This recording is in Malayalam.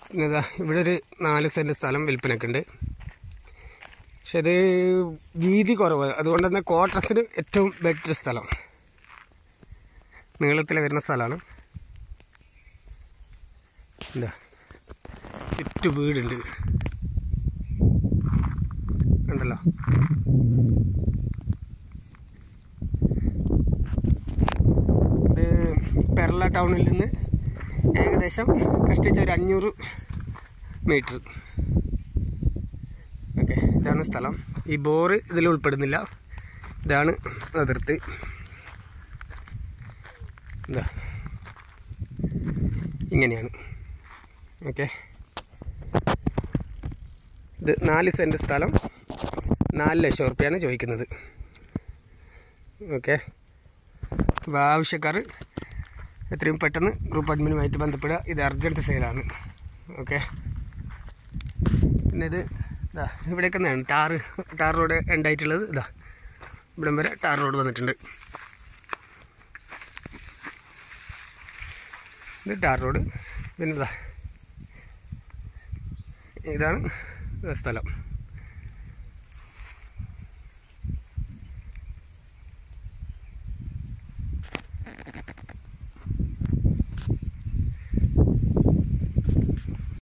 പിന്നെ ഇതാ ഇവിടെ ഒരു നാല് സെൻറ്റ് സ്ഥലം വിൽപ്പനക്കുണ്ട് പക്ഷെ ഇത് വീതി കുറവ് അതുകൊണ്ട് തന്നെ ക്വാർട്ടേഴ്സിന് ഏറ്റവും ബെറ്റർ സ്ഥലം നീളത്തിൽ വരുന്ന സ്ഥലമാണ് എന്താ ചുറ്റു വീടുണ്ട് ഉണ്ടല്ലോ ഇത് പെർള ടൗണിൽ നിന്ന് ഏകദേശം കഷ്ടിച്ച ഒരു അഞ്ഞൂറ് മീറ്റർ ഓക്കെ ഇതാണ് സ്ഥലം ഈ ബോറ് ഇതിൽ ഉൾപ്പെടുന്നില്ല ഇതാണ് അതിർത്തി എന്താ ഇങ്ങനെയാണ് ഓക്കെ ഇത് നാല് സെൻറ്റ് സ്ഥലം നാല് ലക്ഷം റുപ്യാണ് ചോദിക്കുന്നത് ഓക്കെ അപ്പോൾ ആവശ്യക്കാർ എത്രയും പെട്ടെന്ന് ഗ്രൂപ്പ് അഡ്മിനുമായിട്ട് ബന്ധപ്പെടുക ഇത് അർജൻറ്റ് സെയിലാണ് ഓക്കെ പിന്നെ ഇത് ഇതാ ഇവിടെയൊക്കെ നിന്നാണ് ടാറ് ടാർ റോഡ് എൻഡായിട്ടുള്ളത് ഇതാ ഇവിടം വരെ ടാർ റോഡ് വന്നിട്ടുണ്ട് ഇത് ടാർ റോഡ് പിന്നെ ഇതാ ഇതാണ് സ്ഥലം